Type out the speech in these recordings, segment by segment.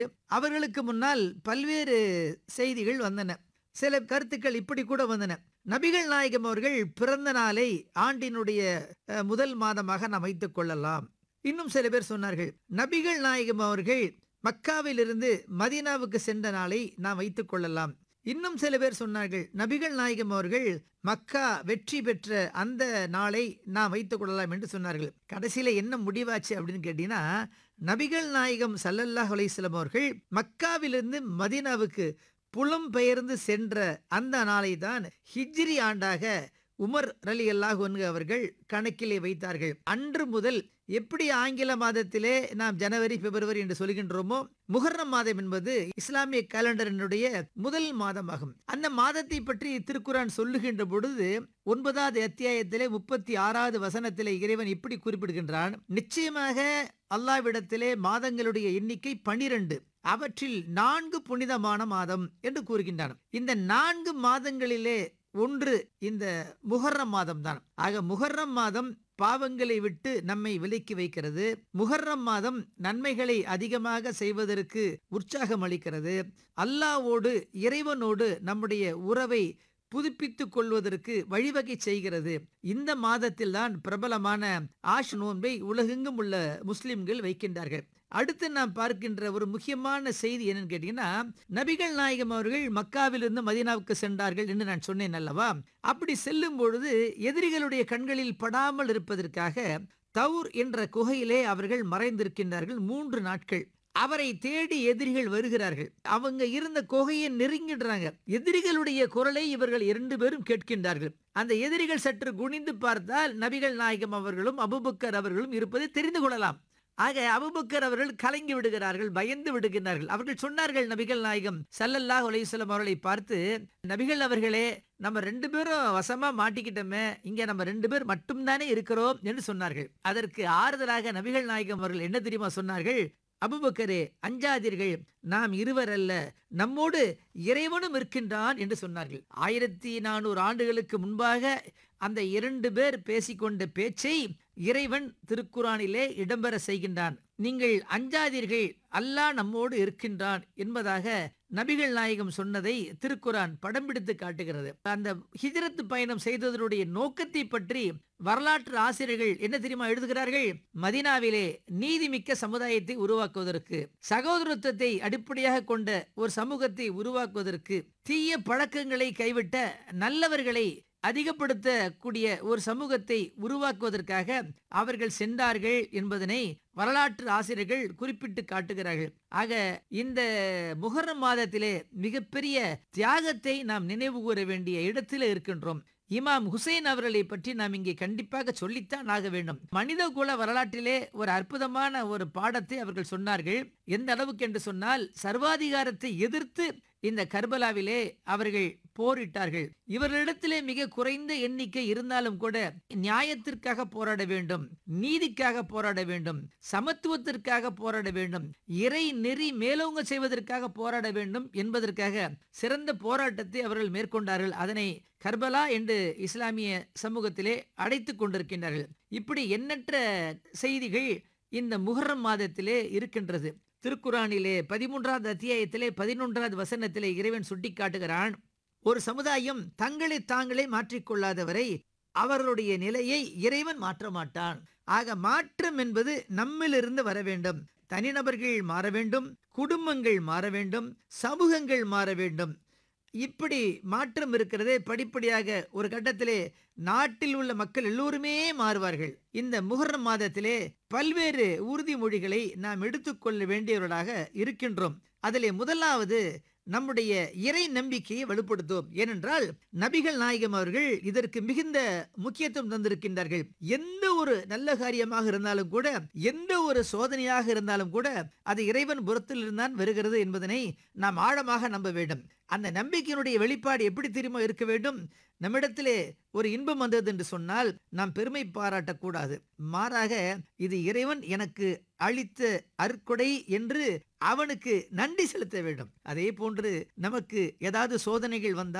அவர்களுக்கு முன்னால் பல்வேறு செய்திகள் வந்தன சில கருத்துக்கள் இப்படி கூட வந்தன நபிகள் நாயகம் அவர்கள் பிறந்த நாளை ஆண்டினுடைய அஹ், முதல் மாதமாக நாம் வைத்துக் கொள்ளலாம் இன்னும் சில பேர் சொன்னார்கள் நபிகள் நாயகம் அவர்கள் மக்காவிலிருந்து மதீனாவுக்கு சென்ற நாளை நாம் வைத்துக் கொள்ளலாம் இன்னும் சில பேர் சொன்னார்கள் நபிகள் நாயகம் அவர்கள் மக்கா வெற்றி பெற்ற அந்த நாளை நாம் வைத்துக் கொள்ளலாம் என்று சொன்னார்கள் கடைசியில என்ன முடிவாச்சு அப்படின்னு கேட்டீங்கன்னா நபிகள் நாயகம் சல்லல்லாஹ் அலைஹிஸ்ஸலாம் அவர்கள் மக்காவிலிருந்து மதீனாவுக்கு புலம்பெயர்ந்து சென்ற அந்த நாளை தான் ஹிஜ்ரி ஆண்டாக உமர் ரலி அல்லாஹ் அவர்கள் கணக்கிலே வைத்தார்கள் அன்று முதல் எப்படி ஆங்கில மாதத்திலே நாம் ஜனவரி பிப்ரவரி என்று சொல்கின்றோமோ முஹர்ரம் மாதம் என்பது இஸ்லாமிய கேலண்டரினுடைய முதல் மாதமாகும் அந்த மாதத்தை பற்றி திருக்குரான் சொல்லுகின்ற பொழுது ஒன்பதாவது அத்தியாயத்திலே முப்பத்தி ஆறாவது வசனத்திலே இறைவன் இப்படி குறிப்பிடுகின்றான் நிச்சயமாக அல்லாவிடத்திலே மாதங்களுடைய எண்ணிக்கை பனிரெண்டு அவற்றில் நான்கு புனிதமான மாதம் என்று கூறுகின்றான் இந்த நான்கு மாதங்களிலே ஒன்று இந்த முஹர்ரம் மாதம் தான் ஆக முஹர்ரம் மாதம் பாவங்களை விட்டு நம்மை விலக்கி வைக்கிறது முஹர்ரம் மாதம் நன்மைகளை அதிகமாக செய்வதற்கு உற்சாகம் அளிக்கிறது அல்லாவோடு இறைவனோடு நம்முடைய உறவை புதுப்பித்துக் கொள்வதற்கு வழிவகை செய்கிறது இந்த மாதத்தில் தான் பிரபலமான ஆஷ் நோன்பை உலகெங்கும் உள்ள முஸ்லிம்கள் வைக்கின்றார்கள் அடுத்து நாம் பார்க்கின்ற ஒரு முக்கியமான செய்தி என்னன்னு கேட்டீங்கன்னா நபிகள் நாயகம் அவர்கள் மக்காவிலிருந்து மதீனாவுக்கு சென்றார்கள் என்று நான் சொன்னேன் அல்லவா அப்படி செல்லும் பொழுது எதிரிகளுடைய கண்களில் படாமல் இருப்பதற்காக தௌர் என்ற குகையிலே அவர்கள் மறைந்திருக்கின்றார்கள் மூன்று நாட்கள் அவரை தேடி எதிரிகள் வருகிறார்கள் அவங்க இருந்த குகையை நெருங்கிடுறாங்க எதிரிகளுடைய குரலை இவர்கள் இரண்டு பேரும் கேட்கின்றார்கள் அந்த எதிரிகள் சற்று குனிந்து பார்த்தால் நபிகள் நாயகம் அவர்களும் அபுபக்கர் அவர்களும் இருப்பதை தெரிந்து கொள்ளலாம் ஆக அபுபக்கர் அவர்கள் கலங்கி விடுகிறார்கள் பயந்து விடுகிறார்கள் அவர்கள் சொன்னார்கள் நபிகள் நாயகம் சல்லல்லாஹ் அலையுஸ்லாம் அவர்களை பார்த்து நபிகள் அவர்களே நம்ம ரெண்டு பேரும் வசமா மாட்டிக்கிட்டோமே இங்க நம்ம ரெண்டு பேர் மட்டும்தானே இருக்கிறோம் என்று சொன்னார்கள் அதற்கு ஆறுதலாக நபிகள் நாயகம் அவர்கள் என்ன தெரியுமா சொன்னார்கள் அபுபக்கரே அஞ்சாதீர்கள் நாம் இருவர் அல்ல நம்மோடு இறைவனும் இருக்கின்றான் என்று சொன்னார்கள் ஆயிரத்தி நானூறு ஆண்டுகளுக்கு முன்பாக அந்த இரண்டு பேர் பேசிக்கொண்ட பேச்சை இறைவன் திருக்குறானிலே இடம்பெற செய்கின்றான் நீங்கள் அஞ்சாதீர்கள் அல்லாஹ் நம்மோடு இருக்கின்றான் என்பதாக நபிகள் நாயகம் சொன்னதை திருக்குரான் படம் பிடித்து காட்டுகிறது அந்த ஹிஜ்ரத் பயணம் செய்ததனுடைய நோக்கத்தை பற்றி வரலாற்று ஆசிரியர்கள் என்ன தெரியுமா எழுதுகிறார்கள் மதினாவிலே நீதிமிக்க சமுதாயத்தை உருவாக்குவதற்கு சகோதரத்துவத்தை அடிப்படையாக கொண்ட ஒரு சமூகத்தை உருவாக்குவதற்கு தீய பழக்கங்களை கைவிட்ட நல்லவர்களை அதிகப்படுத்தக்கூடிய ஒரு சமூகத்தை உருவாக்குவதற்காக அவர்கள் சென்றார்கள் என்பதனை வரலாற்று ஆசிரியர்கள் குறிப்பிட்டு காட்டுகிறார்கள் ஆக இந்த முகரம் மாதத்திலே மிகப்பெரிய தியாகத்தை நாம் நினைவு கூற வேண்டிய இடத்திலே இருக்கின்றோம் இமாம் ஹுசைன் அவர்களை பற்றி நாம் இங்கே கண்டிப்பாக சொல்லித்தான் ஆக வேண்டும் மனித குல வரலாற்றிலே ஒரு அற்புதமான ஒரு பாடத்தை அவர்கள் சொன்னார்கள் எந்த அளவுக்கு என்று சொன்னால் சர்வாதிகாரத்தை எதிர்த்து இந்த கர்பலாவிலே அவர்கள் போரிட்டார்கள் இவர்களிடத்திலே மிக குறைந்த எண்ணிக்கை இருந்தாலும் கூட நியாயத்திற்காக போராட வேண்டும் நீதிக்காக போராட வேண்டும் சமத்துவத்திற்காக போராட வேண்டும் இறை நெறி மேலோங்க செய்வதற்காக போராட வேண்டும் என்பதற்காக சிறந்த போராட்டத்தை அவர்கள் மேற்கொண்டார்கள் அதனை கர்பலா என்று இஸ்லாமிய சமூகத்திலே அடைத்துக் கொண்டிருக்கின்றார்கள் இப்படி எண்ணற்ற செய்திகள் இந்த முஹர்ரம் மாதத்திலே இருக்கின்றது திருக்குறானிலே பதிமூன்றாவது அத்தியாயத்திலே பதினொன்றாவது வசனத்திலே இறைவன் சுட்டிக்காட்டுகிறான் ஒரு சமுதாயம் தங்களை தாங்களே மாற்றிக்கொள்ளாதவரை அவர்களுடைய நிலையை இறைவன் மாற்ற மாட்டான் ஆக மாற்றம் என்பது நம்மிலிருந்து வர வேண்டும் தனிநபர்கள் மாற வேண்டும் குடும்பங்கள் மாற வேண்டும் சமூகங்கள் மாற வேண்டும் இப்படி மாற்றம் இருக்கிறதே படிப்படியாக ஒரு கட்டத்திலே நாட்டில் உள்ள மக்கள் எல்லோருமே மாறுவார்கள் இந்த முகர்ரம் மாதத்திலே பல்வேறு உறுதிமொழிகளை நாம் எடுத்துக்கொள்ள வேண்டியவர்களாக இருக்கின்றோம் அதிலே முதலாவது நம்முடைய இறை நம்பிக்கையை வலுப்படுத்தும் ஏனென்றால் நபிகள் நாயகம் அவர்கள் இதற்கு மிகுந்த முக்கியத்துவம் தந்திருக்கின்றார்கள் எந்த ஒரு நல்ல காரியமாக இருந்தாலும் கூட எந்த ஒரு சோதனையாக இருந்தாலும் கூட அது இறைவன் புறத்தில் இருந்தான் வருகிறது என்பதனை நாம் ஆழமாக நம்ப வேண்டும் அந்த நம்பிக்கையினுடைய வெளிப்பாடு எப்படி தெரியுமா இருக்க வேண்டும் நம்மிடத்திலே ஒரு இன்பம் வந்தது என்று சொன்னால் நாம் பெருமை பாராட்டக்கூடாது மாறாக இது இறைவன் எனக்கு அளித்த அற்கொடை என்று அவனுக்கு நன்றி செலுத்த வேண்டும் அதே போன்று நமக்கு ஏதாவது சோதனைகள் வந்தால்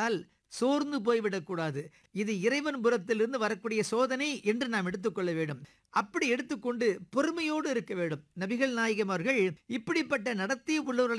சோர்ந்து போய்விடக்கூடாது இது இறைவன் புறத்திலிருந்து வரக்கூடிய சோதனை என்று நாம் எடுத்துக்கொள்ள வேண்டும் அப்படி எடுத்துக்கொண்டு பொறுமையோடு இருக்க வேண்டும் நபிகள் நாயகம் அவர்கள் இப்படிப்பட்ட நடத்தி உள்ளவர்களை